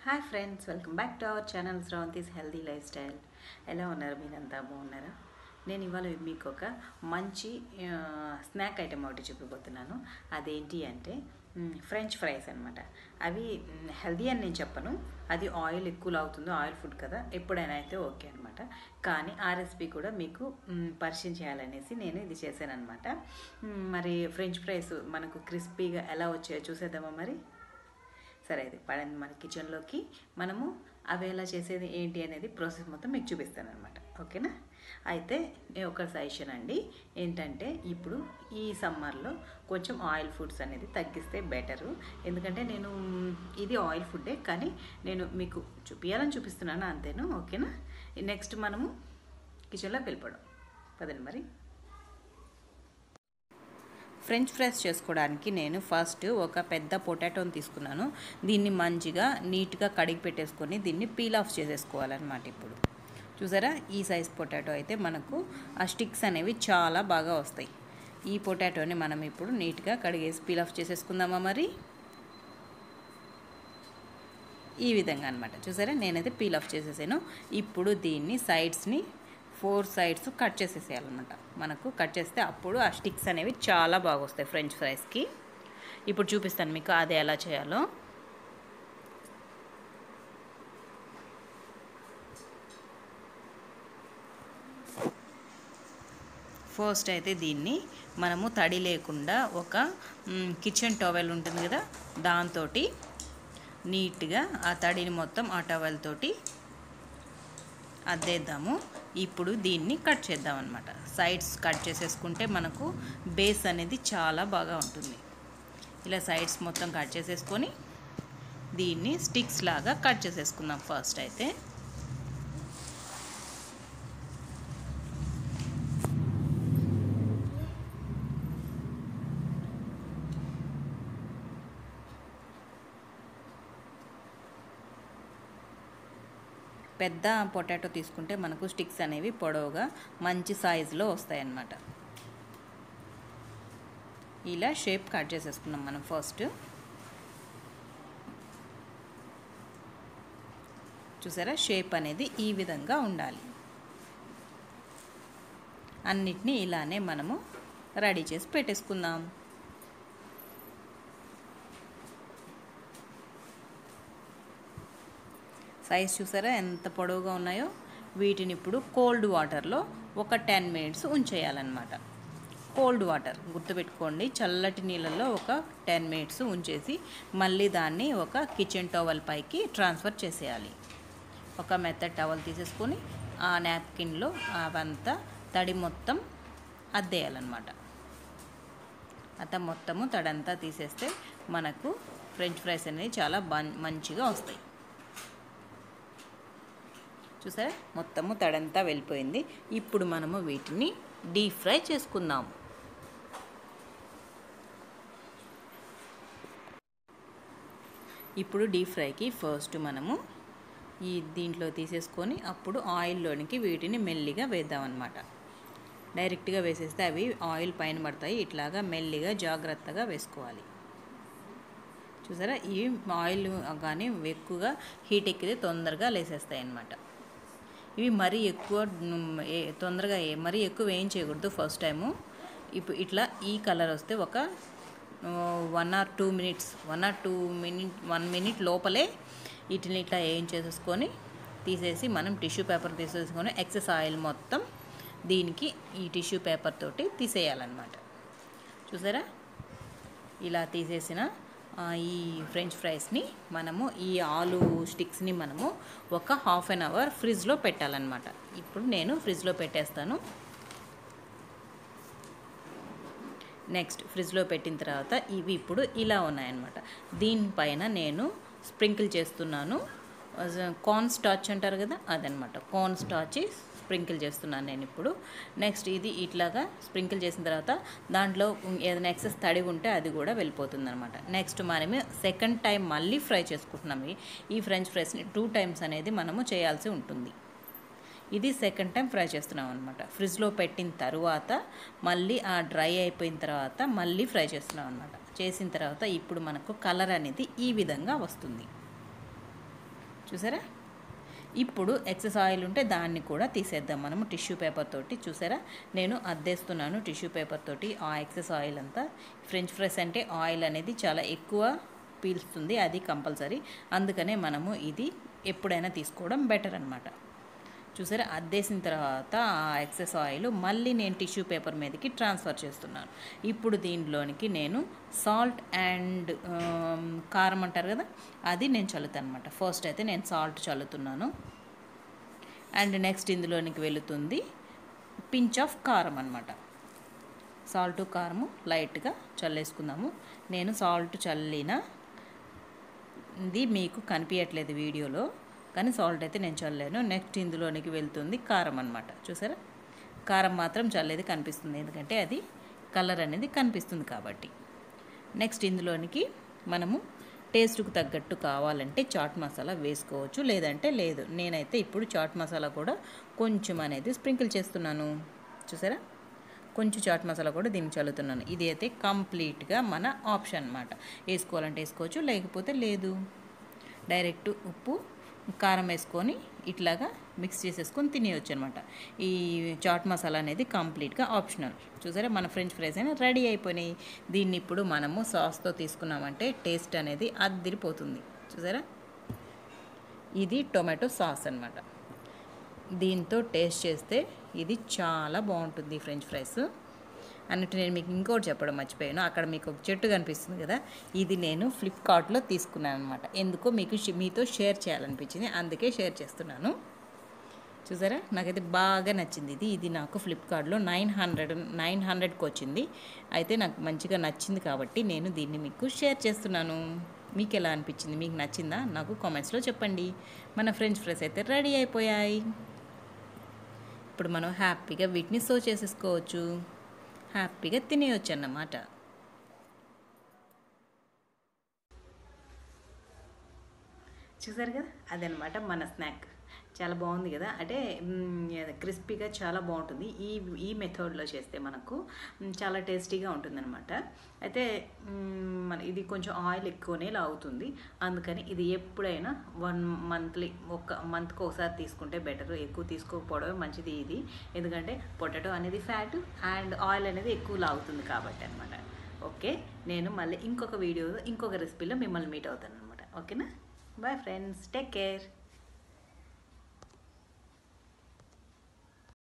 hi friends welcome back to our channel Sravanthi's healthy lifestyle ఎలా ఉన్నారు మీరంతా బాగున్నారా నేను ఇవాళ మీకు ఒక మంచి ఆ, స్నాక్ ఐటెం ఒకటి చూపిపోతున్నాను అదేంటి అంటే మ్, ఫ్రెంచ్ ఫ్రైస్ అనమాట అవి మ్, హెల్దీ అని నేను చెప్పను అది ఆయిల్ ఎక్కువ అవుతుందో ఆయిల్ ఫుడ్ కదా ఎప్పుడైనా అయితే ఓకే అనమాట కానీ ఆ రెసిపీ కూడా మీకు మ్, పరిచయం చేయాలనేసి నేను ఇది చేశాను అనమాట మరి ఫ్రెంచ్ ఫ్రైస్ మనకు క్రిస్పీగా ఎలా వచ్చాయో చూసేద్దామా మరి సరే అయితే పడండి మన కిచెన్లోకి మనము అవి ఎలా చేసేది ఏంటి అనేది ప్రాసెస్ మొత్తం మీకు చూపిస్తాను అనమాట ఓకేనా అయితే నేను ఒక సజెషన్ అండి ఏంటంటే ఇప్పుడు ఈ సమ్మర్లో కొంచెం ఆయిల్ ఫుడ్స్ అనేది తగ్గిస్తే బెటరు ఎందుకంటే నేను మ్, ఇది ఆయిల్ ఫుడ్డే కానీ నేను మీకు చూపించాలని చూపిస్తున్నాను అంతేను ఓకేనా నెక్స్ట్ మనము కిచెన్లోకి వెళ్ళిపోవడం పదండి మరి ఫ్రెంచ్ ఫ్రైస్ చేసుకోవడానికి నేను ఫస్ట్ ఒక పెద్ద పొటాటోని తీసుకున్నాను దీన్ని మంచిగా నీట్గా కడిగి పెట్టేసుకొని దీన్ని పీల్ ఆఫ్ చేసేసుకోవాలన్నమాట ఇప్పుడు చూసారా ఈ సైజ్ పొటాటో అయితే మనకు ఆ స్టిక్స్ అనేవి చాలా బాగా వస్తాయి ఈ పొటాటోని మనం ఇప్పుడు నీట్గా కడిగేసి పీల్ ఆఫ్ చేసేసుకుందామా మరి ఈ విధంగా అనమాట చూసారా నేనైతే పీల్ ఆఫ్ చేసేసాను ఇప్పుడు దీన్ని సైడ్స్ని ఫోర్ సైడ్స్ కట్ చేసేసేయాలన్నమాట మనకు కట్ చేస్తే అప్పుడు ఆ స్టిక్స్ అనేవి చాలా బాగా వస్తాయి ఫ్రెంచ్ ఫ్రైస్కి ఇప్పుడు చూపిస్తాను మీకు అది ఎలా చేయాలో ఫస్ట్ అయితే దీన్ని మనము తడి లేకుండా ఒక మ్, కిచెన్ టవల్ ఉంటుంది కదా దాంతో నీట్గా ఆ తడిని మొత్తం ఆ టవల్ తోటి అద్దేద్దాము ఇప్పుడు దీన్ని కట్ చేద్దాం అనమాట సైడ్స్ కట్ చేసేసుకుంటే మనకు బేస్ అనేది చాలా బాగా ఉంటుంది ఇలా సైడ్స్ మొత్తం కట్ చేసేసుకొని దీన్ని స్టిక్స్ లాగా కట్ చేసేసుకుందాం ఫస్ట్ అయితే పెద్ద పొటాటో తీసుకుంటే మనకు స్టిక్స్ అనేవి పొడవుగా మంచి సైజులో వస్తాయన్నమాట ఇలా షేప్ కట్ చేసేసుకున్నాం మనం ఫస్ట్ చూసారా షేప్ అనేది ఈ విధంగా ఉండాలి అన్నిటినీ ఇలానే మనము రెడీ చేసి పెట్టేసుకుందాం సైజ్ చూసారా ఎంత పొడవుగా ఉన్నాయో వీటిని ఇప్పుడు కోల్డ్ వాటర్లో ఒక టెన్ మినిట్స్ ఉంచేయాలన్నమాట కోల్డ్ వాటర్ గుర్తుపెట్టుకోండి చల్లటి నీళ్ళల్లో ఒక టెన్ మినిట్స్ ఉంచేసి మళ్ళీ దాన్ని ఒక కిచెన్ టవల్ పైకి ట్రాన్స్ఫర్ చేసేయాలి ఒక మెత్తడ్ టవల్ తీసేసుకొని ఆ నాప్కిన్లో అవంతా తడి మొత్తం అద్దేయాలన్నమాట అంత మొత్తము తడంతా తీసేస్తే మనకు ఫ్రెంచ్ ఫ్రైస్ అనేది చాలా బన్ మంచిగా వస్తాయి చూసారా మొత్తము తడంతా వెళ్ళిపోయింది ఇప్పుడు మనము వీటిని డీప్ ఫ్రై చేసుకుందాం ఇప్పుడు డీప్ ఫ్రైకి ఫస్ట్ మనము ఈ దీంట్లో తీసేసుకొని అప్పుడు ఆయిల్లోనికి వీటిని మెల్లిగా వేద్దామన్నమాట డైరెక్ట్గా వేసేస్తే అవి ఆయిల్ పైన పడతాయి ఇట్లాగా మెల్లిగా జాగ్రత్తగా వేసుకోవాలి చూసారా ఈ ఆయిల్ కానీ ఎక్కువగా హీట్ ఎక్కితే తొందరగా లేసేస్తాయి అన్నమాట ఇవి మరీ ఎక్కువ మ్, ఏ- తొందరగా ఏ- మరీ ఎక్కువ వేయించేయకూడదు ఫస్ట్ టైము ఇప్పుడు ఇట్లా ఈ కలర్ వస్తే ఒక one or two minutes one or two minute one minute లోపలే వీటిని ఇట్లా వేయించేసేసుకొని తీసేసి మనం టిష్యూ పేపర్ తీసేసుకొని ఎక్సెస్ ఆయిల్ మొత్తం దీనికి ఈ టిష్యూ పేపర్ తోటి తీసేయాలన్నమాట చూసారా ఇలా తీసేసిన ఆ, ఈ ఫ్రెంచ్ ఫ్రైస్ని మనము ఈ ఆలు స్టిక్స్ని మనము ఒక హాఫ్ అన్ అవర్ ఫ్రిడ్జ్లో పెట్టాలన్నమాట ఇప్పుడు నేను ఫ్రిడ్జ్లో పెట్టేస్తాను నెక్స్ట్ ఫ్రిడ్జ్లో పెట్టిన తర్వాత ఇవి ఇప్పుడు ఇలా ఉన్నాయన్నమాట దీనిపైన నేను స్ప్రింకిల్ చేస్తున్నాను కార్న్ స్టాచ్ అంటారు కదా అదనమాట కార్న్ స్టాచ్ స్ప్రింకిల్ చేస్తున్నాను నేను ఇప్పుడు నెక్స్ట్ ఇది ఇట్లాగా స్ప్రింకిల్ చేసిన తర్వాత దాంట్లో ఏదైనా ఎక్సెస్ తడి ఉంటే అది కూడా వెళ్ళిపోతుంది అనమాట నెక్స్ట్ మనము సెకండ్ టైం మళ్ళీ ఫ్రై చేసుకుంటున్నాం ఈ- ఈ ఫ్రెంచ్ ఫ్రైస్ని టూ టైమ్స్ అనేది మనము చేయాల్సి ఉంటుంది ఇది సెకండ్ టైం ఫ్రై చేస్తున్నాం అనమాట ఫ్రిడ్జ్లో పెట్టిన తర్వాత మళ్ళీ ఆ డ్రై అయిపోయిన తర్వాత మళ్ళీ ఫ్రై చేస్తున్నాం అనమాట చేసిన తర్వాత ఇప్పుడు మనకు కలర్ అనేది ఈ విధంగా వస్తుంది చూసారా ఇప్పుడు ఎక్సెస్ ఆయిల్ ఉంటే దాన్ని కూడా తీసేద్దాం మనము టిష్యూ పేపర్ తోటి చూసారా నేను అద్దేస్తున్నాను టిష్యూ పేపర్ తోటి ఆ ఎక్సెస్ ఆయిల్ అంతా ఫ్రెంచ్ ఫ్రైస్ అంటే ఆయిల్ అనేది చాలా ఎక్కువ పీల్స్తుంది అది కంపల్సరీ అందుకనే మనము ఇది ఎప్పుడైనా తీసుకోవడం బెటర్ అనమాట చూసారా అద్దేసిన తర్వాత ఆ ఎక్సెస్ ఆయిల్ మళ్ళీ నేను టిష్యూ పేపర్ మీదకి ట్రాన్స్ఫర్ చేస్తున్నాను ఇప్పుడు దీంట్లోనికి నేను సాల్ట్ అండ్ కారం అంటారు కదా అది నేను చల్లుతాను అనమాట ఫస్ట్ అయితే నేను సాల్ట్ చల్లుతున్నాను అండ్ నెక్స్ట్ ఇందులోనికి వెళుతుంది పించ్ ఆఫ్ కారం అనమాట సాల్ట్ కారము లైట్గా చల్లేసుకుందాము నేను సాల్ట్ చల్లిన ఇది మీకు కనిపించట్లేదు వీడియోలో కానీ సాల్ట్ అయితే నేను చల్లాను నెక్స్ట్ ఇందులోనికి వెళ్తుంది కారం అనమాట చూసారా కారం మాత్రం చల్లేది కనిపిస్తుంది ఎందుకంటే అది కలర్ అనేది కనిపిస్తుంది కాబట్టి నెక్స్ట్ ఇందులోనికి మనము టేస్ట్కు తగ్గట్టు కావాలంటే చాట్ మసాలా వేసుకోవచ్చు లేదంటే లేదు నేనైతే ఇప్పుడు చాట్ మసాలా కూడా కొంచెం అనేది స్ప్రింకిల్ చేస్తున్నాను చూసారా కొంచెం చాట్ మసాలా కూడా దీనికి చల్లుతున్నాను ఇది అయితే కంప్లీట్గా మన ఆప్షన్ అనమాట వేసుకోవాలంటే వేసుకోవచ్చు లేకపోతే లేదు డైరెక్ట్ ఉప్పు కారం వేసుకొని ఇట్లాగా మిక్స్ చేసేసుకొని తినేయచ్చు అనమాట ఈ చాట్ మసాలా అనేది కంప్లీట్గా ఆప్షనల్ చూసారా మన ఫ్రెంచ్ ఫ్రైస్ అయినా రెడీ అయిపోయినాయి దీన్ని ఇప్పుడు మనము సాస్తో తీసుకున్నామంటే టేస్ట్ అనేది అద్దిరిపోతుంది చూసారా ఇది టొమాటో సాస్ అనమాట దీంతో టేస్ట్ చేస్తే ఇది చాలా బాగుంటుంది ఫ్రెంచ్ ఫ్రైస్ అన్నట్టు నేను మీకు ఇంకోటి చెప్పడం మర్చిపోయాను అక్కడ మీకు ఒక చెట్టు కనిపిస్తుంది కదా ఇది నేను ఫ్లిప్కార్ట్లో తీసుకున్నాను అనమాట ఎందుకో మీకు షి- మీతో షేర్ చేయాలనిపించింది అందుకే షేర్ చేస్తున్నాను చూసారా నాకైతే బాగా నచ్చింది ఇది ఇది నాకు ఫ్లిప్కార్ట్లో నైన్ హండ్రెడ్ నైన్ హండ్రెడ్కి వచ్చింది అయితే నాకు మంచిగా నచ్చింది కాబట్టి నేను దీన్ని మీకు షేర్ చేస్తున్నాను మీకు ఎలా అనిపించింది మీకు నచ్చిందా నాకు కామెంట్స్లో చెప్పండి మన ఫ్రెంచ్ ఫ్రైస్ అయితే రెడీ అయిపోయాయి ఇప్పుడు మనం హ్యాపీగా వీటిని సో చేసేసుకోవచ్చు హ్యాపీగా తినేయచ్చు అన్నమాట చూసారు కదా అదనమాట మన స్నాక్ చాలా బాగుంది కదా అంటే క్రిస్పీగా చాలా బాగుంటుంది ఈ ఈ మెథడ్లో చేస్తే మనకు మ్, చాలా టేస్టీగా ఉంటుందన్నమాట అయితే మ్, మన ఇది కొంచెం ఆయిల్ ఎక్కువనే లాగుతుంది అందుకని ఇది ఎప్పుడైనా వన్ మంత్లీ ఒక మంత్కి ఒకసారి తీసుకుంటే బెటర్ ఎక్కువ తీసుకోకపోవడమే మంచిది ఇది ఎందుకంటే పొటాటో అనేది ఫ్యాట్ అండ్ ఆయిల్ అనేది ఎక్కువ లాగుతుంది కాబట్టి అనమాట ఓకే నేను మళ్ళీ ఇంకొక వీడియో ఇంకొక రెసిపీలో మిమ్మల్ని మీట్ అవుతాను అనమాట ఓకేనా బాయ్ ఫ్రెండ్స్ టేక్ కేర్